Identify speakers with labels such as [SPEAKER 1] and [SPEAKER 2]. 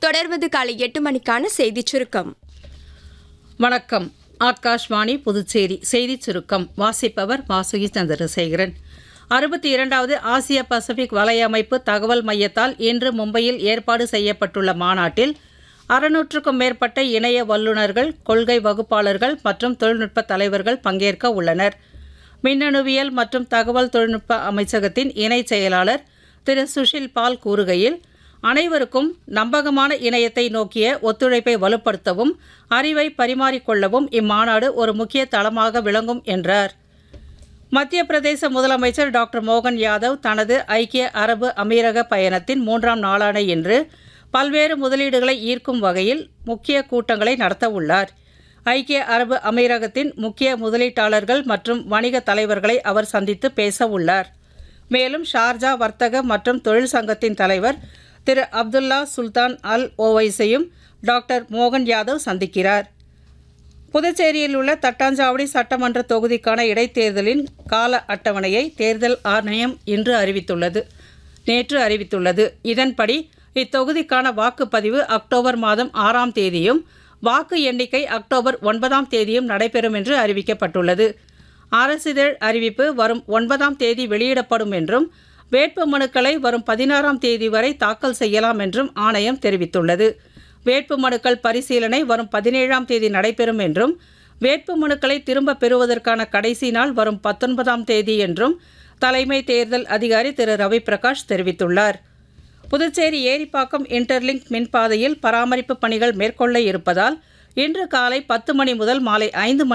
[SPEAKER 1] தொடர்வது காலை எட்டு மணிக்கான செய்திச் சுருக்கம்
[SPEAKER 2] வணக்கம் ஆகாஷ்வாணி புதுச்சேரி செய்திச் சுருக்கம் வாசிப்பவர் வாசுகி சந்திரசேகரன் அறுபத்தி இரண்டாவது ஆசிய பசிபிக் வலையமைப்பு தகவல் மையத்தால் இன்று மும்பையில் ஏற்பாடு செய்யப்பட்டுள்ள மாநாட்டில் அறுநூற்றுக்கும் மேற்பட்ட இணைய வல்லுநர்கள் கொள்கை வகுப்பாளர்கள் மற்றும் தொழில்நுட்ப தலைவர்கள் பங்கேற்க உள்ளனர் மின்னணுவியல் மற்றும் தகவல் தொழில்நுட்ப அமைச்சகத்தின் இணைச் செயலாளர் திரு சுஷில் பால் கூறுகையில் அனைவருக்கும் நம்பகமான இணையத்தை நோக்கிய ஒத்துழைப்பை வலுப்படுத்தவும் அறிவை பரிமாறிக்கொள்ளவும் இம்மாநாடு ஒரு முக்கிய தளமாக விளங்கும் என்றார் மத்திய பிரதேச முதலமைச்சர் டாக்டர் மோகன் யாதவ் தனது ஐக்கிய அரபு அமீரக பயணத்தின் மூன்றாம் நாளான இன்று பல்வேறு முதலீடுகளை ஈர்க்கும் வகையில் முக்கிய கூட்டங்களை நடத்த உள்ளார் ஐக்கிய அரபு அமீரகத்தின் முக்கிய முதலீட்டாளர்கள் மற்றும் வணிக தலைவர்களை அவர் சந்தித்து பேச உள்ளார் மேலும் ஷார்ஜா வர்த்தக மற்றும் தொழில் சங்கத்தின் தலைவர் திரு அப்துல்லா சுல்தான் அல் ஓவைஸையும் டாக்டர் மோகன் யாதவ் சந்திக்கிறார் புதுச்சேரியில் உள்ள தட்டாஞ்சாவடி சட்டமன்ற தொகுதிக்கான இடைத்தேர்தலின் கால அட்டவணையை தேர்தல் ஆணையம் இன்று அறிவித்துள்ளது நேற்று அறிவித்துள்ளது இதன்படி இத்தொகுதிக்கான வாக்குப்பதிவு அக்டோபர் மாதம் ஆறாம் தேதியும் வாக்கு எண்ணிக்கை அக்டோபர் ஒன்பதாம் தேதியும் நடைபெறும் என்று அறிவிக்கப்பட்டுள்ளது அரசிதழ் அறிவிப்பு வரும் ஒன்பதாம் தேதி வெளியிடப்படும் என்றும் வேட்பு மனுக்களை வரும் பதினாறாம் தேதி வரை தாக்கல் செய்யலாம் என்றும் ஆணையம் தெரிவித்துள்ளது வேட்பு மனுக்கள் பரிசீலனை வரும் பதினேழாம் தேதி நடைபெறும் என்றும் வேட்பு மனுக்களை திரும்ப பெறுவதற்கான கடைசி நாள் வரும் பத்தொன்பதாம் தேதி என்றும் தலைமை தேர்தல் அதிகாரி திரு ரவி பிரகாஷ் தெரிவித்துள்ளார் புதுச்சேரி ஏரிப்பாக்கம் இன்டர்லிங்க் மின்பாதையில் பராமரிப்பு பணிகள் மேற்கொள்ள இருப்பதால் இன்று காலை பத்து மணி முதல் மாலை ஐந்து மணி